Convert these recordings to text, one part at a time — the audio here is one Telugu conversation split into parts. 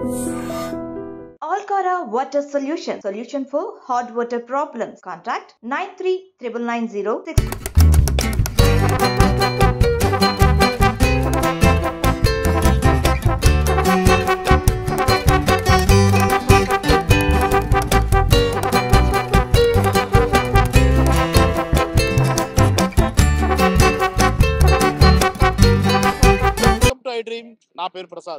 Alcara Water Solution. Solution for hot water problems. Contact 939906. Welcome to I dream నా పేరు ప్రసాద్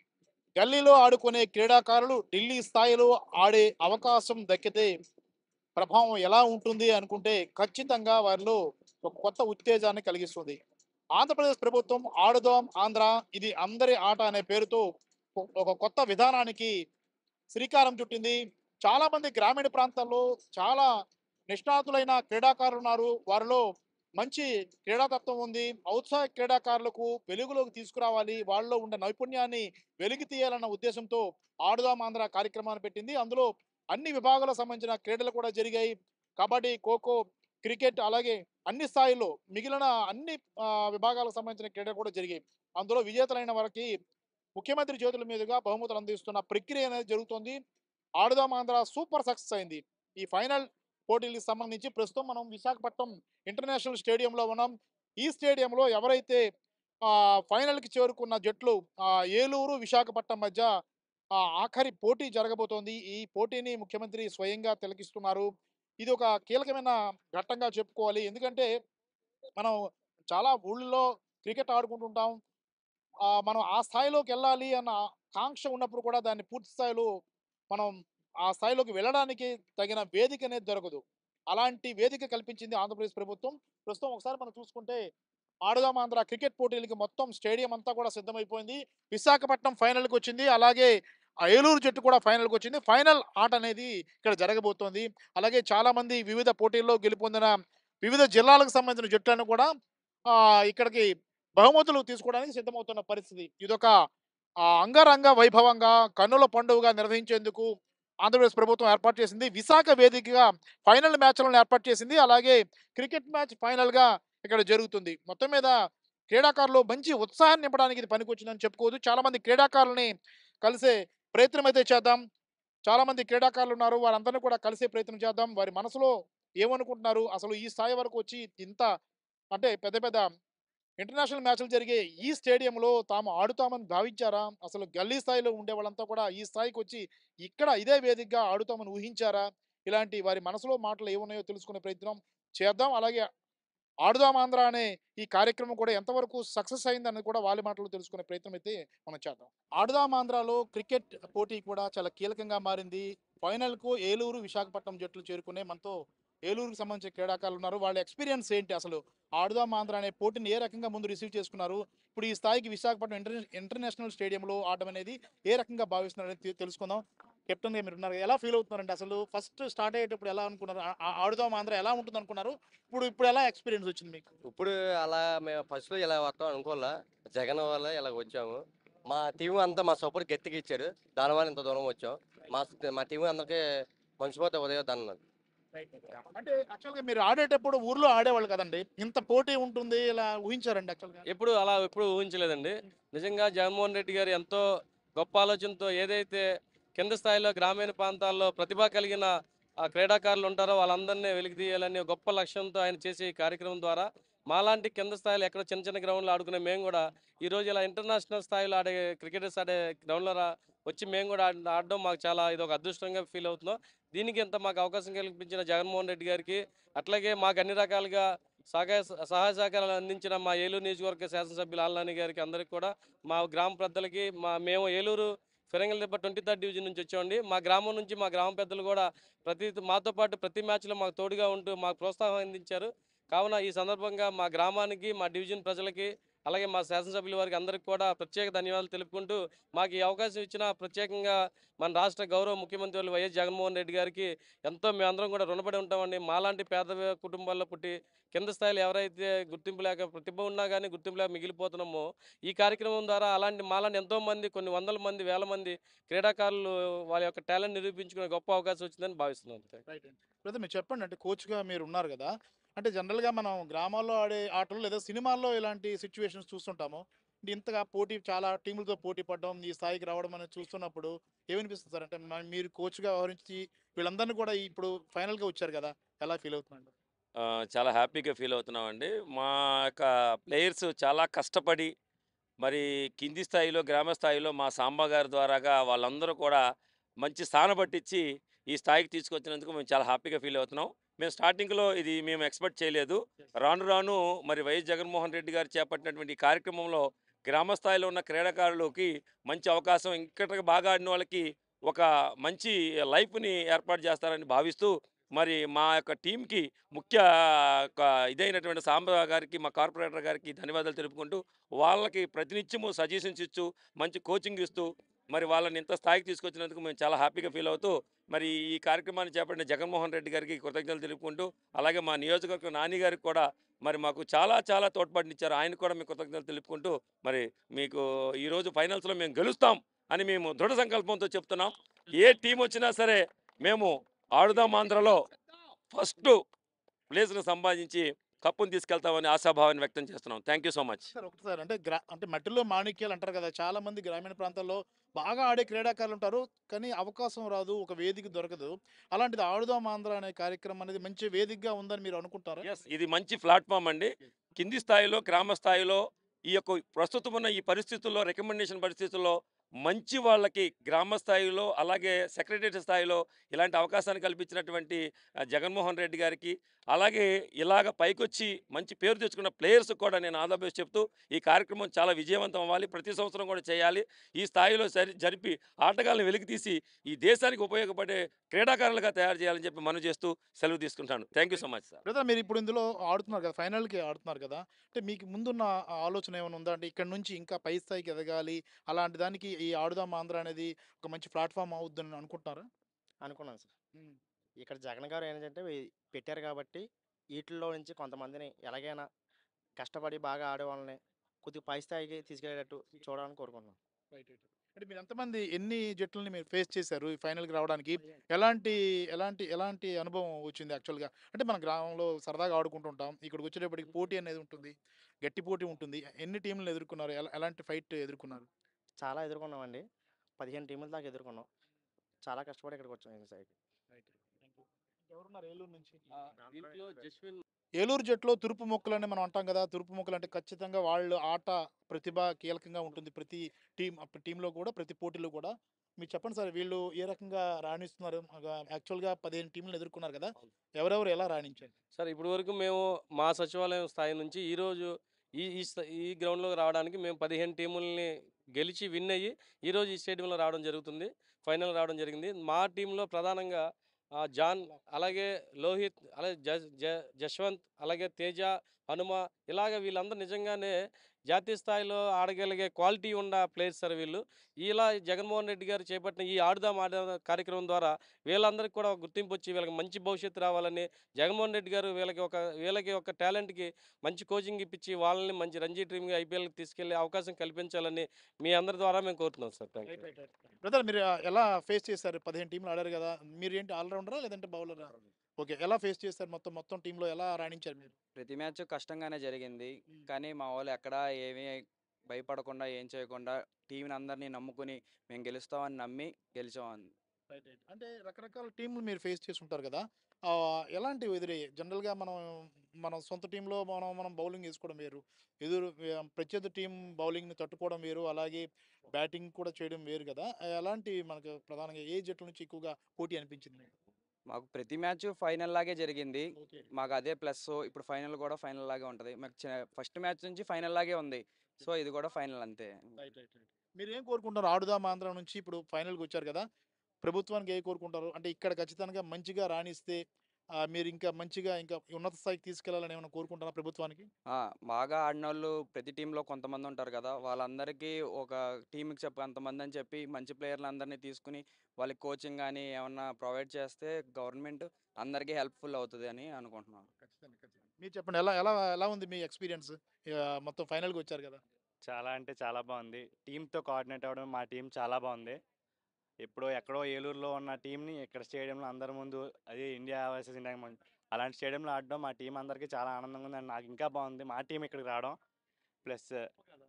గల్లీలో ఆడుకునే క్రీడాకారులు ఢిల్లీ స్థాయిలో ఆడే అవకాశం దక్కితే ప్రభావం ఎలా ఉంటుంది అనుకుంటే ఖచ్చితంగా వారిలో ఒక కొత్త ఉత్తేజాన్ని కలిగిస్తుంది ఆంధ్రప్రదేశ్ ప్రభుత్వం ఆడుదాం ఆంధ్ర ఇది అందరి ఆట అనే పేరుతో ఒక- ఒక కొత్త విధానానికి శ్రీకారం చుట్టింది చాలా మంది గ్రామీణ ప్రాంతాల్లో చాలా నిష్ణాతులైన క్రీడాకారులు ఉన్నారు వారిలో మంచి క్రీడాతత్వం ఉంది ఔత్సాహిక క్రీడాకారులకు వెలుగులోకి తీసుకురావాలి వాళ్ళలో ఉన్న నైపుణ్యాన్ని వెలికి తీయాలన్న ఉద్దేశంతో ఆడుదాం ఆంధ్ర కార్యక్రమాన్ని పెట్టింది అందులో అన్ని విభాగాలకు సంబంధించిన క్రీడలు కూడా జరిగాయి కబడ్డీ ఖోఖో క్రికెట్ అలాగే అన్ని స్థాయిల్లో మిగిలిన అన్ని ఆ, విభాగాలకు సంబంధించిన క్రీడలు కూడా జరిగాయి అందులో విజేతలైన వారికి ముఖ్యమంత్రి చేతుల మీదుగా బహుమతులు అందిస్తున్న ప్రక్రియ అనేది జరుగుతోంది ఆడుదాం ఆంధ్ర సూపర్ సక్సెస్ అయింది ఈ ఫైనల్ పోటీలకు సంబంధించి ప్రస్తుతం మనం విశాఖపట్నం ఇంటర్నేషనల్ స్టేడియంలో ఉన్నాం ఈ స్టేడియంలో ఎవరైతే ఆ, ఫైనల్కి చేరుకున్న జట్లు ఆ, ఏలూరు విశాఖపట్నం మధ్య ఆ, ఆఖరి పోటీ జరగబోతోంది ఈ పోటీని ముఖ్యమంత్రి స్వయంగా తిలకిస్తున్నారు ఇది ఒక కీలకమైన ఘట్టంగా చెప్పుకోవాలి ఎందుకంటే మనం చాలా ఊళ్ళో క్రికెట్ ఆడుకుంటుంటాం ఆ, మనం ఆ స్థాయిలోకి వెళ్ళాలి అన్న కాంక్ష ఉన్నప్పుడు కూడా దాన్ని పూర్తి స్థాయిలో మనం ఆ స్థాయిలోకి వెళ్ళడానికి తగిన వేదిక అనేది దొరకదు అలాంటి వేదిక కల్పించింది ఆంధ్రప్రదేశ్ ప్రభుత్వం ప్రస్తుతం ఒకసారి మనం చూసుకుంటే ఆడుదాం ఆంధ్ర క్రికెట్ పోటీలకి మొత్తం స్టేడియం అంతా కూడా సిద్ధమైపోయింది విశాఖపట్నం ఫైనల్కి వచ్చింది అలాగే ఆ ఏలూరు జట్టు కూడా ఫైనల్కి వచ్చింది ఫైనల్ ఆట అనేది ఇక్కడ జరగబోతోంది అలాగే చాలా మంది వివిధ పోటీల్లో గెలుపొందిన వివిధ జిల్లాలకు సంబంధించిన జట్లను కూడా ఆ, ఇక్కడికి బహుమతులు తీసుకోవడానికి సిద్ధమవుతున్న పరిస్థితి ఇదొక ఆ, అంగరంగ వైభవంగా కన్నుల పండుగగా నిర్వహించేందుకు ఆంధ్రప్రదేశ్ ప్రభుత్వం ఏర్పాటు చేసింది విశాఖ వేదికగా ఫైనల్ మ్యాచ్లను ఏర్పాటు చేసింది అలాగే క్రికెట్ మ్యాచ్ ఫైనల్గా ఇక్కడ జరుగుతుంది మొత్తం మీద క్రీడాకారులు మంచి ఉత్సాహాన్ని నింపడానికి ఇది పనికొచ్చిందని చెప్పుకోవచ్చు చాలా మంది క్రీడాకారులని కలిసే ప్రయత్నం అయితే చేద్దాం చాలా మంది క్రీడాకారులు ఉన్నారు వారందరినీ కూడా కలిసే ప్రయత్నం చేద్దాం వారి మనసులో ఏమనుకుంటున్నారు అసలు ఈ స్థాయి వరకు వచ్చి ఇంత అంటే పెద్ద పెద్ద ఇంటర్నేషనల్ మ్యాచ్లు జరిగే ఈ స్టేడియంలో తాము ఆడుతామని భావించారా అసలు గల్లీ స్థాయిలో ఉండే వాళ్ళంతా కూడా ఈ స్థాయికి వచ్చి ఇక్కడ ఇదే వేదికగా ఆడుతామని ఊహించారా ఇలాంటి వారి మనసులో మాటలు ఏమున్నాయో తెలుసుకునే ప్రయత్నం చేద్దాం అలాగే ఆడుదాం ఆంధ్ర అనే ఈ కార్యక్రమం కూడా ఎంతవరకు సక్సెస్ అయిందన్నది కూడా వాళ్ళ మాటలు తెలుసుకునే ప్రయత్నం అయితే మనం చేద్దాం ఆడుదాం ఆంధ్రాలో క్రికెట్ పోటీ కూడా చాలా కీలకంగా మారింది ఫైనల్కు ఏలూరు విశాఖపట్నం జట్లు చేరుకునే మనతో ఏలూరుకి సంబంధించిన క్రీడాకారులు ఉన్నారు వాళ్ళ ఎక్స్పీరియన్స్ ఏంటి అసలు ఆడుదాం ఆంధ్ర అనే పోటీని ఏ రకంగా ముందు రిసీవ్ చేసుకున్నారు ఇప్పుడు ఈ స్థాయికి విశాఖపట్నం ఇంటర్ ఇంటర్నేషనల్ స్టేడియంలో ఆడడం అనేది ఏ రకంగా భావిస్తున్నారని తె- తెలుసుకుందాం కెప్టెన్ గా మీరు ఉన్నారు ఎలా ఫీల్ అవుతున్నారండి అసలు ఫస్ట్ స్టార్ట్ అయ్యేటప్పుడు ఎలా అనుకున్నారు ఆ- ఆ- ఆడుదాం ఆంధ్ర ఎలా ఉంటుంది అనుకున్నారు ఇప్పుడు ఇప్పుడు ఎలా ఎక్స్పీరియన్స్ వచ్చింది మీకు ఇప్పుడు అలా మేము ఫస్ట్లో ఇలా వస్తాం అనుకోలే జగన్ వల్ల ఇలా వచ్చాము మా టీం అంతా మా సపోర్ట్ గట్టిగా ఇచ్చారు దానివల్ల ఇంత దూరం వచ్చాం మా మా టీం అందరికీ మంచిపోతే ఉదయం అన్నారు అంటే యాక్చువల్గా మీరు ఆడేటప్పుడు ఊర్లో ఆడేవాళ్ళు కదండి ఇంత పోటీ ఉంటుంది ఇలా ఊహించారండి యాక్చువల్గా ఎప్పుడు అలా ఎప్పుడు ఊహించలేదండి నిజంగా జగన్మోహన్ రెడ్డి గారు ఎంతో గొప్ప ఆలోచనతో ఏదైతే కింద స్థాయిలో గ్రామీణ ప్రాంతాల్లో ప్రతిభ కలిగిన ఆ క్రీడాకారులు ఉంటారో వాళ్ళందరినీ వెలికి తీయాలని ఒక గొప్ప లక్ష్యంతో ఆయన చేసే ఈ కార్యక్రమం ద్వారా మాలాంటి కింద స్థాయిలో ఎక్కడ చిన్న చిన్న గ్రౌండ్లో ఆడుకునే మేము కూడా ఈ రోజు ఇలా ఇంటర్నేషనల్ స్థాయిలో ఆడే క్రికెటర్స్ ఆడే గ్రౌండ్లో రా- వచ్చి మేము కూడా ఆడ- ఆడడం మాకు చాలా ఇది ఒక అదృష్టంగా ఫీల్ అవుతున్నాం దీనికి ఇంత మాకు అవకాశం కల్పించిన జగన్మోహన్ రెడ్డి గారికి అట్లాగే మాకు అన్ని రకాలుగా సహాయ సహాయ సహకారాలు అందించిన మా ఏలూరు నియోజకవర్గ శాసనసభ్యులు ఆల్నాని గారికి అందరికి కూడా మా గ్రామ పెద్దలకి మా మేము ఏలూరు ఫిరంగల్ దెబ్బ ట్వంటీ థర్డ్ డివిజన్ నుంచి వచ్చామండి మా గ్రామం నుంచి మా గ్రామ పెద్దలు కూడా ప్రతి మాతో పాటు ప్రతి మ్యాచ్లో మాకు తోడుగా ఉంటూ మాకు ప్రోత్సాహం అందించారు కావున ఈ సందర్భంగా మా గ్రామానికి మా డివిజన్ ప్రజలకి అలాగే మా శాసనసభ్యుల వారికి అందరికీ కూడా ప్రత్యేక ధన్యవాదాలు తెలుపుకుంటూ మాకు ఈ అవకాశం ఇచ్చిన ప్రత్యేకంగా మన రాష్ట్ర గౌరవ ముఖ్యమంత్రి వాళ్ళు వైఎస్ జగన్మోహన్ రెడ్డి గారికి ఎంతో మేమందరం కూడా రుణపడి ఉంటామండి మాలాంటి పేద కుటుంబాల్లో పుట్టి కింద స్థాయిలో ఎవరైతే గుర్తింపు లేక ప్రతిభ ఉన్నా కానీ గుర్తింపు లేక మిగిలిపోతున్నామో ఈ కార్యక్రమం ద్వారా అలాంటి మాలాంటి ఎంతో మంది కొన్ని వందల మంది వేల మంది క్రీడాకారులు వాళ్ళ యొక్క టాలెంట్ నిరూపించుకునే గొప్ప అవకాశం వచ్చిందని భావిస్తున్నాను రైట్ అండి బ్రదర్ మీరు చెప్పండి అంటే కోచ్గా మీరు ఉన్నారు కదా అంటే జనరల్గా మనం గ్రామాల్లో ఆడే ఆటలు లేదా సినిమాల్లో ఇలాంటి సిచ్యువేషన్స్ చూస్తుంటాము ఇంతగా పోటీ చాలా టీములతో పోటీ పడడం ఈ స్థాయికి రావడం అనేది చూస్తున్నప్పుడు ఏమనిపిస్తుంది సార్ అంటే మ- మీరు కోచ్గా వ్యవహరించి వీళ్ళందరినీ కూడా ఇప్పుడు ఫైనల్గా వచ్చారు కదా ఎలా ఫీల్ అవుతున్నాడు ఆ, చాలా హ్యాపీగా ఫీల్ అవుతున్నామండి మా యొక్క ప్లేయర్స్ చాలా కష్టపడి మరి కింది స్థాయిలో గ్రామ స్థాయిలో మా సాంబా గారి ద్వారాగా వాళ్ళందరూ కూడా మంచి స్థానం పట్టించి ఈ స్థాయికి తీసుకొచ్చినందుకు మేము చాలా హ్యాపీగా ఫీల్ అవుతున్నాం మేము స్టార్టింగ్లో ఇది మేము ఎక్స్పెక్ట్ చేయలేదు రాను రాను మరి వైఎస్ జగన్మోహన్ రెడ్డి గారు చేపట్టినటువంటి ఈ కార్యక్రమంలో గ్రామ స్థాయిలో ఉన్న క్రీడాకారులకి మంచి అవకాశం ఇక్కడ బాగా ఆడిన వాళ్ళకి ఒక మంచి లైఫ్ని ఏర్పాటు చేస్తారని భావిస్తూ మరి మా యొక్క టీంకి ముఖ్య ఒక ఇదైనటువంటి సాంబ గారికి మా కార్పొరేటర్ గారికి ధన్యవాదాలు తెలుపుకుంటూ వాళ్ళకి ప్రతినిత్యము సజెషన్స్ ఇస్తూ మంచి కోచింగ్ ఇస్తూ మరి వాళ్ళని ఇంత స్థాయికి తీసుకొచ్చినందుకు మేము చాలా హ్యాపీగా ఫీల్ అవుతూ మరి ఈ కార్యక్రమాన్ని చేపట్టిన జగన్మోహన్ రెడ్డి గారికి కృతజ్ఞతలు తెలుపుకుంటూ అలాగే మా నియోజకవర్గం నాని గారికి కూడా మరి మాకు చాలా చాలా తోడ్పాటునిచ్చారు ఆయన కూడా మేము కృతజ్ఞతలు తెలుపుకుంటూ మరి మీకు ఈరోజు ఫైనల్స్లో మేము గెలుస్తాం అని మేము దృఢ సంకల్పంతో చెప్తున్నాం ఏ టీం వచ్చినా సరే మేము ఆడుదాం ఆంధ్రలో ఫస్ట్ ప్లేస్ను సంపాదించి కప్పును తీసుకెళ్తామని ఆశాభావాన్ని వ్యక్తం చేస్తున్నాం thank you so much sir ఒకసారి అంటే గ్రా అంటే మట్టిలో మాణిక్యాలు అంటారు కదా చాలా మంది గ్రామీణ ప్రాంతాల్లో బాగా ఆడే క్రీడాకారులు ఉంటారు కానీ అవకాశం రాదు ఒక వేదిక దొరకదు అలాంటిది ఆడుదాం ఆంధ్ర అనే కార్యక్రమం అనేది మంచి వేదికగా ఉందని మీరు అనుకుంటారా ఎస్ ఇది మంచి ప్లాట్ఫామ్ అండి కింది స్థాయిలో గ్రామ స్థాయిలో ఈ యొక్క ప్రస్తుతం ఉన్న ఈ పరిస్థితుల్లో రికమెండేషన్ పరిస్థితుల్లో మంచి వాళ్ళకి గ్రామ స్థాయిలో అలాగే సెక్రటరీ స్థాయిలో ఇలాంటి అవకాశాన్ని కల్పించినటువంటి ఆ, జగన్మోహన్ రెడ్డి గారికి అలాగే ఇలాగ పైకొచ్చి మంచి పేరు తెచ్చుకున్న ప్లేయర్స్ కూడా నేను ఆంధ్రప్రదేశ్ చెప్తూ ఈ కార్యక్రమం చాలా విజయవంతం అవ్వాలి ప్రతి సంవత్సరం కూడా చేయాలి ఈ స్థాయిలో సరి జరిపి ఆటగాళ్ళని వెలికి ఈ దేశానికి ఉపయోగపడే క్రీడాకారులుగా తయారు చేయాలని చెప్పి మనం చేస్తూ సెలవు తీసుకుంటాను thank you so much sir brother మీరు ఇప్పుడు ఇందులో ఆడుతున్నారు కదా ఫైనల్కి ఆడుతున్నారు కదా అంటే మీకు ముందున్న ఆ ఆలోచన ఏమైనా ఉందా అంటే ఇక్కడ నుంచి ఇంకా పై స్థాయికి ఎదగాలి అలాంటి దానికి ఈ ఆడుదాం ఆంధ్ర అనేది ఒక మంచి ప్లాట్ఫామ్ అవుద్దని అనుకుంటున్నారా అనుకున్నాను సార్ ఇక్కడ జగన్ గారు ఏంటంటే వీ- పెట్టారు కాబట్టి వీటిల్లో నుంచి కొంతమందిని ఎలాగైనా కష్టపడి బాగా ఆడే వాళ్ళని కొద్దిగా పై స్థాయికి తీసుకెళ్ళేటట్టు చూడాలని కోరుకుంటున్నాను అంటే మీరు ఎంతమంది ఎన్ని జట్లని మీరు ఫేస్ చేశారు ఈ ఫైనల్కి రావడానికి ఎలాంటి ఎలాంటి ఎలాంటి అనుభవం వచ్చింది యాక్చువల్గా అంటే మన గ్రామంలో సరదాగా ఆడుకుంటుంటాం ఇక్కడికి వచ్చేటప్పటికి పోటీ అనేది ఉంటుంది గట్టి పోటీ ఉంటుంది ఎన్ని టీంలను ఎదుర్కొన్నారు ఎలా- ఎలాంటి ఫైట్ ఎదుర్కొన్నారు చాలా ఎదుర్కొన్నామండి పదిహేను టీముల దాకా ఎదుర్కొన్నాం చాలా కష్టపడి ఇక్కడికి వచ్చాం ఈ సైడ్కి ఎవరున్నారు ఏలూరు నుంచి దీంట్లో జస్విన్ ఏలూరు జట్టులో తురుపు మొక్కలని మనం అంటాం కదా తురుపు మొక్కలు అంటే ఖచ్చితంగా వాళ్ళు ఆట ప్రతిభ కీలకంగా ఉంటుంది ప్రతి టీం టీంలో కూడా ప్రతి పోటీలో కూడా మీరు చెప్పండి సార్ వీళ్ళు ఏ రకంగా రాణిస్తున్నారు యాక్చువల్గా పదిహేను టీంలు ఎదుర్కొన్నారు కదా ఎవరెవరు ఎలా రాణించారు సార్ ఇప్పటి వరకు మేము మా సచివాలయం స్థాయి నుంచి ఈరోజు ఈ ఈ స్థ- ఈ గ్రౌండ్లో రావడానికి మేము పదిహేను టీముల్ని గెలిచి విన్ అయ్యి ఈరోజు ఈ స్టేడియంలో రావడం జరుగుతుంది ఫైనల్ రావడం జరిగింది మా టీంలో ప్రధానంగా ఆ, జాన్ అలాగే లోహిత్ అలాగే జ జ- జశ్వంత్ అలాగే తేజ హనుమ ఇలాగ వీళ్ళందరూ నిజంగానే జాతీయ స్థాయిలో ఆడగలిగే క్వాలిటీ ఉన్న ప్లేయర్స్ సార్ వీళ్ళు ఇలా జగన్మోహన్ రెడ్డి గారు చేపట్టిన ఈ ఆడుదాం ఆడదాం కార్యక్రమం ద్వారా వీళ్ళందరికీ కూడా ఒక గుర్తింపు వచ్చి వీళ్ళకి మంచి భవిష్యత్తు రావాలని జగన్మోహన్ రెడ్డి గారు వీళ్ళకి ఒక వీళ్ళకి ఒక టాలెంట్కి మంచి కోచింగ్ ఇప్పించి వాళ్ళని మంచి రంజీ టీమ్గా ఐపీఎల్కి తీసుకెళ్లే అవకాశం కల్పించాలని మీ అందరి ద్వారా మేము కోరుతున్నాం సార్ థ్యాంక్ యూ బ్రదర్ మీరు ఎలా ఫేస్ చేశారు పదిహేను టీంలు ఆడారు కదా మీరు ఏంటి ఆల్రౌండరా లేదంటే బౌలరా ఓకే ఎలా ఫేస్ చేస్తారు మొత్తం మొత్తం టీంలో ఎలా రాణించారు మీరు ప్రతి మ్యాచ్ కష్టంగానే జరిగింది కానీ మా వాళ్ళు ఎక్కడా ఏమీ భయపడకుండా ఏం చేయకుండా టీంని అందరినీ నమ్ముకుని మేము గెలుస్తామని నమ్మి గెలిచామని అంటే రకరకాల టీంలు మీరు ఫేస్ చేసి ఉంటారు కదా ఆ, ఎలాంటివి ఎదురయ్యాయి జనరల్గా మనం మన సొంత టీంలో మనం మనం బౌలింగ్ వేసుకోవడం వేరు ఎదురు ఆ, ప్రత్యర్థి టీం బౌలింగ్ని తట్టుకోవడం వేరు అలాగే బ్యాటింగ్ కూడా చేయడం వేరు కదా ఎలాంటి మనకు ప్రధానంగా ఏ జట్ల నుంచి ఎక్కువగా పోటీ అనిపించింది మీకు? మాకు ప్రతి మ్యాచ్ ఫైనల్ లాగే జరిగింది ఓకే మాకు అదే ప్లస్ ఇప్పుడు ఫైనల్ కూడా ఫైనల్ లాగే ఉంటుంది మాకు ఫస్ట్ మ్యాచ్ నుంచి ఫైనల్ లాగే ఉంది సో ఇది కూడా ఫైనల్ అంతే రైట్ రైట్ రైట్ మీరు ఏం కోరుకుంటారు ఆడుదాం ఆంధ్ర నుంచి ఇప్పుడు ఫైనల్కి వచ్చారు కదా ప్రభుత్వానికి ఏ కోరుకుంటారు అంటే ఇక్కడ ఖచ్చితంగా మంచిగా రాణిస్తే ఆ, మీరు ఇంకా మంచిగా ఇంకా ఉన్నత స్థాయికి తీసుకెళ్లాలని ఏమైనా కోరుకుంటారా ప్రభుత్వానికి ఆ, బాగా ఆడిన వాళ్ళు ప్రతి టీంలో కొంతమంది ఉంటారు కదా వాళ్ళందరికీ ఒక టీంకి చెప్పి అంతమంది అని చెప్పి మంచి ప్లేయర్లు అందరినీ తీసుకుని వాళ్ళకి కోచింగ్ కానీ ఏమన్నా ప్రొవైడ్ చేస్తే గవర్నమెంట్ అందరికీ హెల్ప్ఫుల్ అవుతుంది అని అనుకుంటున్నాను ఖచ్చితంగా ఖచ్చితంగా మీరు చెప్పండి ఎలా ఎలా ఎలా ఉంది మీ ఎక్స్పీరియన్స్ మొత్తం ఫైనల్కి వచ్చారు కదా చాలా అంటే చాలా బాగుంది టీంతో కోఆర్డినేట్ అవ్వడం మా టీం చాలా బాగుంది ఎప్పుడో ఎక్కడో ఏలూరులో ఉన్న టీంని ఇక్కడ స్టేడియంలో అందరి ముందు అది ఇండియా వర్సెస్ ఇండియా మన- అలాంటి స్టేడియంలో ఆడడం మా టీం అందరికీ చాలా ఆనందంగా ఉంది అండ్ నాకు ఇంకా బాగుంది మా టీం ఇక్కడికి రావడం ప్లస్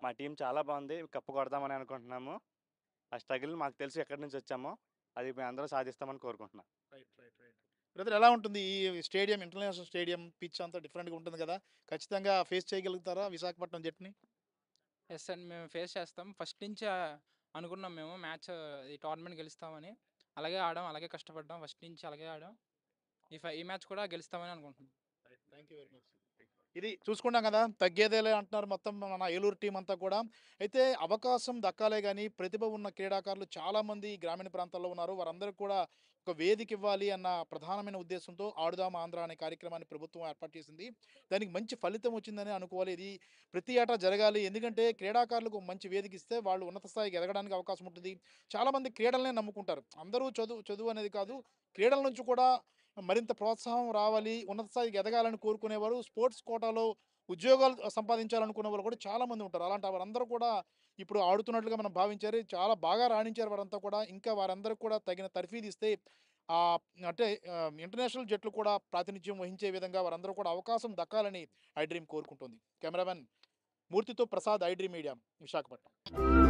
మా టీం చాలా బాగుంది కప్పు కొడదామని అనుకుంటున్నాము ఆ స్ట్రగుల్ మాకు తెలుసు ఎక్కడి నుంచి వచ్చామో అది మేము అందరూ సాధిస్తామని కోరుకుంటున్నాం రైట్ రైట్ రైట్ బ్రదర్ ఎలా ఉంటుంది ఈ స్టేడియం ఇంటర్నేషనల్ స్టేడియం పిచ్ అంతా డిఫరెంట్గా ఉంటుంది కదా ఖచ్చితంగా ఫేస్ చేయగలుగుతారా విశాఖపట్నం జట్టుని ఎస్ అండ్ మేము ఫేస్ చేస్తాం ఫస్ట్ నుంచి ఆ, అనుకున్నాం మేము మ్యాచ్ ఈ టోర్నమెంట్ గెలుస్తామని అలాగే ఆడాం అలాగే కష్టపడ్డాం ఫస్ట్ నుంచి అలాగే ఆడాం ఈ ఫై ఈ మ్యాచ్ కూడా గెలుస్తామని అనుకుంటున్నాం థ్యాంక్ యూ వెరీ మచ్ ఇది చూసుకున్నాం కదా తగ్గేదేలే అంటున్నారు మొత్తం మన ఏలూరు టీం అంతా కూడా అయితే అవకాశం దక్కాలే కానీ ప్రతిభ ఉన్న క్రీడాకారులు చాలామంది గ్రామీణ ప్రాంతాల్లో ఉన్నారు వారందరికీ కూడా ఒక వేదిక ఇవ్వాలి అన్న ప్రధానమైన ఉద్దేశంతో ఆడుదాం ఆంధ్ర అనే కార్యక్రమాన్ని ప్రభుత్వం ఏర్పాటు చేసింది దానికి మంచి ఫలితం వచ్చిందని అనుకోవాలి ఇది ప్రతి ఏటా జరగాలి ఎందుకంటే క్రీడాకారులకు మంచి వేదిక ఇస్తే వాళ్ళు ఉన్నత స్థాయికి ఎదగడానికి అవకాశం ఉంటుంది చాలామంది క్రీడలనే నమ్ముకుంటారు అందరూ చదువు చదువు అనేది కాదు క్రీడల నుంచి కూడా మరింత ప్రోత్సాహం రావాలి ఉన్నత స్థాయికి ఎదగాలని కోరుకునేవారు స్పోర్ట్స్ కోటాలో ఉద్యోగాలు సంపాదించాలనుకునే వాళ్ళు కూడా చాలా మంది ఉంటారు అలాంటి వారందరూ కూడా ఇప్పుడు ఆడుతున్నట్లుగా మనం భావించారు చాలా బాగా రాణించారు వారంతా కూడా ఇంకా వారందరికీ కూడా తగిన తర్ఫీదు ఇస్తే ఆ, అంటే ఆ, ఇంటర్నేషనల్ జట్లు కూడా ప్రాతినిధ్యం వహించే విధంగా వారందరూ కూడా అవకాశం దక్కాలని ఐ డ్రీమ్ కోరుకుంటుంది కెమెరామెన్ మూర్తితో Prasad I dream media Visakhapatnam